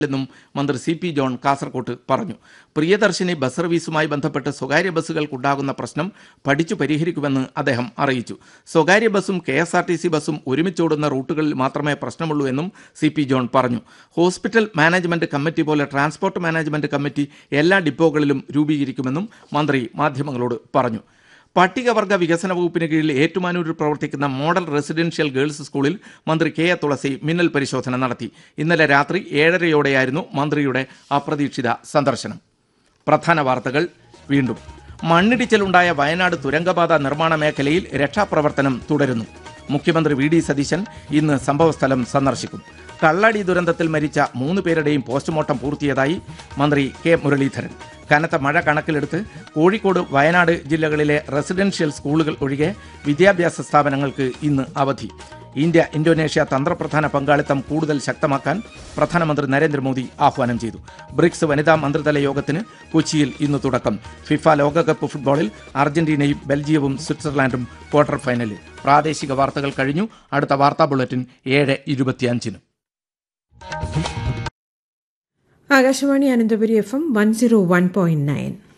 എന്നും മന്ത്രി C P John കാസർകോട്ട് പറഞ്ഞു പ്രിയദർശിനി ബസ് സർവീസുമായി ബന്ധപ്പെട്ട് സ്വകാര്യ ബസ്സുകൾക്കുണ്ടാകുന്ന പ്രശ്നം പഠിച്ചു പരിഹരിക്കുമെന്ന് അദ്ദേഹം അറിയിച്ചു സ്വകാര്യ ബസ്സും K S R T C ബസ്സും ഒരുമിച്ചോടുന്ന റൂട്ടുകളിൽ മാത്രമേ പ്രശ്നമുള്ളൂ എന്നും സി പി ജോൺ പറഞ്ഞു ഹോസ്പിറ്റൽ മാനേജ്മെന്റ് കമ്മിറ്റി പോലെ ട്രാൻസ്പോർട്ട് മാനേജ്മെന്റ് കമ്മിറ്റി എല്ലാ ഡിപ്പോകളിലും രൂപീകരിക്കുമെന്നും മന്ത്രി മാധ്യമങ്ങളോട് പറഞ്ഞു പട്ടികവർഗ വികസന വകുപ്പിന് കീഴിൽ ഏറ്റുമാനൂരിൽ പ്രവർത്തിക്കുന്ന മോഡൽ റെസിഡൻഷ്യൽ ഗേൾസ് സ്കൂളിൽ മന്ത്രി കെ എ തുളസി മിന്നൽ പരിശോധന നടത്തി ഇന്നലെ രാത്രി ഏഴരയോടെയായിരുന്നു മന്ത്രിയുടെ അപ്രതീക്ഷിത സന്ദർശനം പ്രധാന വാർത്തകൾ വീണ്ടും മണ്ണിടിച്ചിലുണ്ടായ വയനാട് തുരങ്കപാത നിർമ്മാണ മേഖലയിൽ രക്ഷാപ്രവർത്തനം തുടരുന്നു മുഖ്യമന്ത്രി വി ഡി സതീശൻ ഇന്ന് സംഭവസ്ഥലം സന്ദർശിക്കും കള്ളടി ദുരന്തത്തിൽ മരിച്ച മൂന്ന് പേരുടെയും പോസ്റ്റ്മോർട്ടം പൂർത്തിയതായി മന്ത്രി കെ മുരളീധരൻ കനത്ത മഴ കണക്കിലെടുത്ത് കോഴിക്കോട് വയനാട് ജില്ലകളിലെ റെസിഡൻഷ്യൽ സ്കൂളുകൾ ഒഴികെ വിദ്യാഭ്യാസ സ്ഥാപനങ്ങൾക്ക് ഇന്ന് അവധി ഇന്ത്യ ഇന്തോനേഷ്യ തന്ത്രപ്രധാന പങ്കാളിത്തം കൂടുതൽ ശക്തമാക്കാൻ പ്രധാനമന്ത്രി നരേന്ദ്രമോദി ആഹ്വാനം ചെയ്തു ബ്രിക്സ് വനിതാ മന്ത്രിതല യോഗത്തിന് കൊച്ചിയിൽ ഇന്ന് തുടക്കം ഫിഫ ലോകകപ്പ് ഫുട്ബോളിൽ അർജന്റീനയും ബെൽജിയവും സ്വിറ്റ്സർലാൻഡും ക്വാർട്ടർ ഫൈനലിൽ പ്രാദേശിക വാർത്തകൾ കഴിഞ്ഞു അടുത്ത വാർത്താ ബുള്ളറ്റിൻ ഏഴ് ഇരുപത്തിയഞ്ചിന് Akashvani Ananthapuri F M one zero one point nine